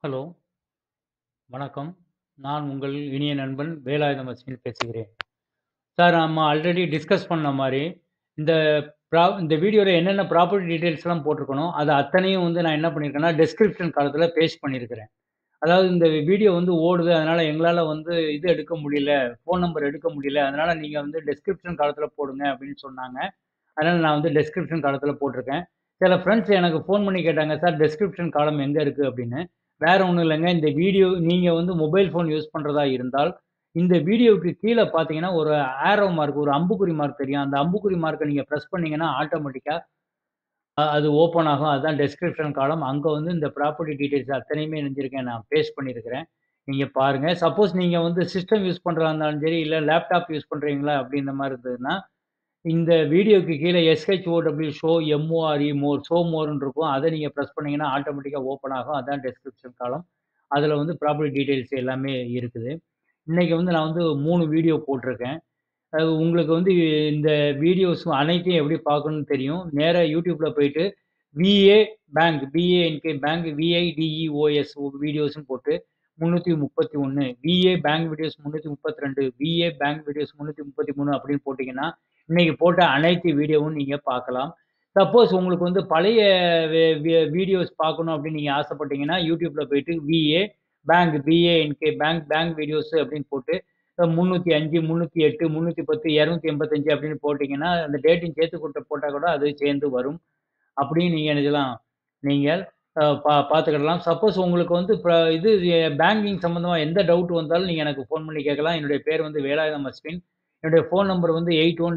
Hello. வணக்கம். நான் உங்கள் இனிய நண்பன் வேலாயுதம் அஸ்வின் பேசுகிறேன். சார் நம்ம ஆல்ரெடி டிஸ்கஸ் பண்ண மாரி, இந்த ப்ரா இந்த வீடியோல என்னென்ன ப்ராப்பர்ட்டி டீட்டெயில்ஸ்லாம் போட்டிருக்கனோ, அத அத்தனையும் வந்து நான் என்ன பண்ணியிருக்கேன்னா, டிஸ்கிரிப்ஷன் காலத்தில பேஸ்ட் பண்ணியிருக்கிறேன். அதாவது இந்த வீடியோ வந்து ஓடுது. அதனால எங்களால வந்து இது எடுக்க முடியல, ஃபோன் நம்பர் எடுக்க முடியல. அதனால நீங்க வந்து டிஸ்கிரிப்ஷன் காலத்தில போடுங்க அப்படின்னு சொன்னாங்க. அதனால நான் வந்து டிஸ்கிரிப்ஷன் காலத்தில போட்டிருக்கேன். சில ஃபிரெண்ட்ஸ் எனக்கு ஃபோன் பண்ணி கேட்டாங்க, "சார் டிஸ்கிரிப்ஷன் காலம் எங்க இருக்கு?" அப்படின்னு. வேற ஒண்ணும் இல்லங்க. இந்த வீடியோ நீங்க வந்து மொபைல் ஃபோன் யூஸ் பண்றதா இருந்தால், இந்த வீடியோவுக்கு கீழ பார்த்தீங்கன்னா, ஒரு ஆரோ மார்க், ஒரு அம்புக்குறி மார்க் தெரியும். அந்த அம்புக்குறி மார்க்க நீங்க பிரஸ் பண்ணீங்கன்னா, ஆட்டோமேட்டிக்கா அ அது ஓப்பன் ஆகும். அதுதான் டிஸ்கிரிப்ஷன் காலம். அங்க வந்து இந்த ப்ராப்பர்ட்டி டீட்டெயில்ஸ் அத்தனையுமே இணைஞ்சிருக்கேன். நான் பேஸ்ட் பண்ணியிருக்கிறேன். நீங்க பாருங்க. சப்போஸ் நீங்க வந்து சிஸ்டம் யூஸ் பண்றதா இருந்தாலும் சரி, இல்ல லேப்டாப் யூஸ் பண்றீங்களா அப்படின்ற மாரி இருந்ததுன்னா, இந்த வீடியோக்கு கீழ S H O W show M O R E more show மோர்ன்னு இருக்கும். அத நீங்க பிரஸ் பண்ணீங்கன்னா, ஆட்டோமேட்டிக்கா ஓப்பன் ஆகும். அதான் டிஸ்கிரிப்ஷன் காலம். அதுல வந்து ப்ராப்பர்ட்டி டீட்டெயில்ஸ் எல்லாமே இருக்குது. இன்னைக்கு வந்து நான் வந்து 3 வீடியோ போட்டிருக்கேன். அது உங்களுக்கு வந்து இந்த வீடியோஸ் அனைத்தையும் எப்படி பார்க்கணும்னு தெரியும். நேரா YouTubeல போயிட்டு V A bank B A N K bank V I D E O S வீடியோஸ்ன்னு போட்டு 331 V A bank videos 332 V A bank videos 333 அப்படின்னு போட்டீங்கன்னா, இன்னைக்கு போட்ட அனைத்து வீடியோவும் நீங்க பார்க்கலாம். சப்போஸ் உங்களுக்கு வந்து பழைய வே வே வீடியோஸ் பார்க்கணும் அப்படின்னு நீங்க ஆசைப்பட்டீங்கன்னா, YouTubeல போயிட்டு V A bank B A N K bank bank videos அப்படின்னு போட்டு 305, 308, 310, 285 அப்படின்னு போட்டீங்கன்னா, அந்த டேட்டையும் சேர்த்து போட்டு போட்டா கூட அது சேர்ந்து வரும். அப்படியும் நீங்க என்ன செய்யலாம், நீங்கள் அ பா பார்த்துக்கிடலாம். சப்போஸ் உங்களுக்கு வந்து இப்ப இது பேங்கிங் சம்மந்தமா எந்த டவுட் வந்தாலும் நீங்க எனக்கு ஃபோன் பண்ணி கேட்கலாம். என்னுடைய பேர் வந்து வேலாயுதம் அஸ்வின். என்னுடைய ஃபோன் நம்பர் வந்து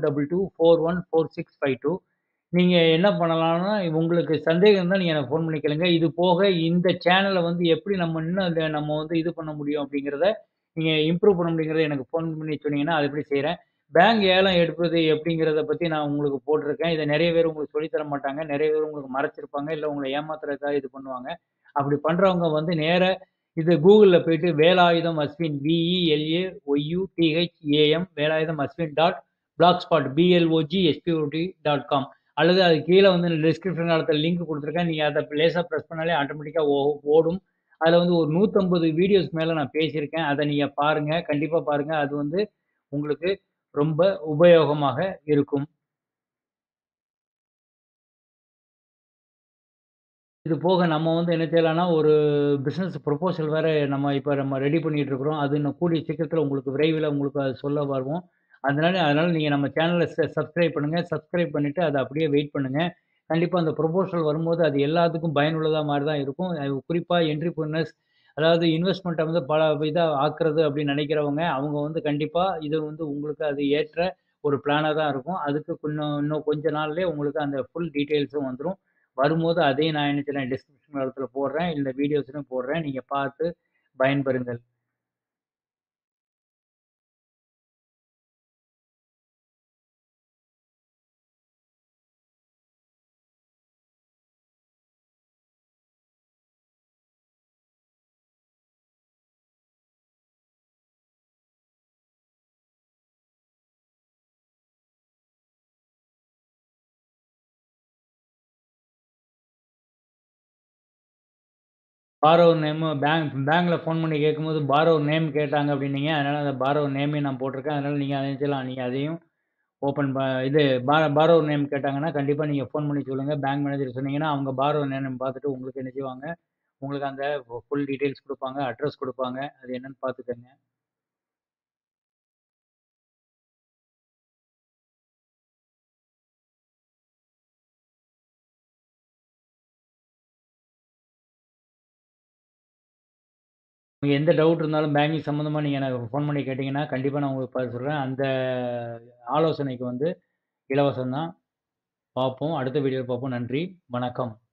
8122414652. நீங்க என்ன பண்ணலாம்னா, உங்களுக்கு சந்தேகம் இருந்தா நீங்க எனக்கு ஃபோன் பண்ணி கேளுங்க. இது போக இந்த சேனல வந்து எப்படி நம்ம இன்னும் அத நம்ம வந்து இது பண்ண முடியும் அப்படிங்கிறத, நீங்க இம்ப்ரூவ் பண்ண முடியுங்கிறத எனக்கு ஃபோன் பண்ணி சொன்னீங்கன்னா, அது எப்படி செய்றேன். பேங்க் ஏலம் எடுப்பது எப்படிங்கிறத பத்தி நான் உங்களுக்கு போட்டிருக்கேன். இத நெறைய பேர் உங்களுக்கு சொல்லி தர மாட்டாங்க. நெறைய பேர் உங்களுக்கு மறைச்சிருப்பாங்க. இல்ல உங்கள ஏமாத்துறதுக்காக இது பண்ணுவாங்க. அப்படி பண்றவங்க வந்து நேரா இது Googleல போயிட்டு Velayutham Ashwin விஇஎல்ஏஒய்யூடிஹெச்ஏஎம் Velayutham Ashwin dot Blogspot பிஎல்ஓஜிஎஸ்பிஓடி dot com அல்லது அது கீழ வந்து டிஸ்கிரிப்ஷன் காலத்தில லிங்க் குடுத்துருக்கேன். நீங்க அத லேசா பிரஸ் பண்ணாலே ஆட்டோமேட்டிக்கா ஓ ஓடும். அதுல வந்து ஒரு 150 வீடியோஸ் மேல நான் பேசியிருக்கேன். அத நீங்க பாருங்க. கண்டிப்பா பாருங்க. அது வந்து உங்களுக்கு ரொம்ப உபயோகமாக இருக்கும். இது போக நம்ம வந்து என்ன செய்யலாம்னா, ஒரு பிசினஸ் ப்ரொபோசல் வேற நம்ம இப்ப நம்ம ரெடி பண்ணிட்டு இருக்கிறோம். அது இன்னும் கூடிய சீக்கிரத்தில உங்களுக்கு விரைவில உங்களுக்கு அது சொல்ல வருவோம். அதனால அதனால நீங்க நம்ம சேனல ச சப்ஸ்கிரைப் பண்ணுங்க. சப்ஸ்கிரைப் பண்ணிட்டு அத அப்படியே வெயிட் பண்ணுங்க. கண்டிப்பா அந்த ப்ரொபோசல் வரும்போது அது எல்லாத்துக்கும் பயனுள்ளதா மாரி தான் இருக்கும். அது குறிப்பா என்ட்ரிபிரினியர்ஸ் அதாவது இன்வெஸ்ட்மென்ட்ட வந்து பல இதா ஆக்குறது அப்படின்னு நெனைக்கிறவங்க, அவங்க வந்து கண்டிப்பா இது வந்து உங்களுக்கு அது ஏற்ற ஒரு பிளானா தான் இருக்கும். அதுக்கு இன்னும் இன்னும் கொஞ்ச நாள்லயே உங்களுக்கு அந்த ஃபுல் டீட்டெயில்ஸும் வந்துரும். வரும்போது அதையும் நான் என்ன செய்றேன் டிஸ்கிரிப்ஷன் காலத்தில போடுறேன். இந்த வீடியோஸ்லயும் போடுறேன். நீங்க பார்த்து பயன்பெறுங்கள். பாரோவர் நேம் பேங்க் பேங்க்ல ஃபோன் பண்ணி கேட்கும்போது பாரோவர் நேம் கேட்டாங்க அப்படின்னீங்க. அதனால அந்த பாரோவர் நேமையும் நான் போட்டிருக்கேன். அதனால நீங்க அத என்ன செய்யலாம். நீங்க அதையும் ஓப்பன் ப இது பா பாரோவர் நேம் கேட்டாங்கன்னா, கண்டிப்பா நீங்க ஃபோன் பண்ணி சொல்லுங்க. பேங்க் மேனேஜர் சொன்னீங்கன்னா, அவங்க பாரோவர் நேம் பார்த்துட்டு உங்களுக்கு என்ன செய்வாங்க, உங்களுக்கு அந்த ஃபுல் டீட்டெயில்ஸ் குடுப்பாங்க. அட்ரஸ் குடுப்பாங்க. அது என்னன்னு பார்த்துக்கங்க. எந்த டவுட் இருந்தாலும் பேங்கிங் சம்மந்தமா நீங்க எனக்கு ஃபோன் பண்ணி கேட்டீங்கன்னா, கண்டிப்பா நான் உங்களுக்கு பதில் சொல்றேன். அந்த ஆலோசனைக்கு வந்து இலவசம் தான். பார்ப்போம். அடுத்த வீடியோல பார்ப்போம். நன்றி. வணக்கம்.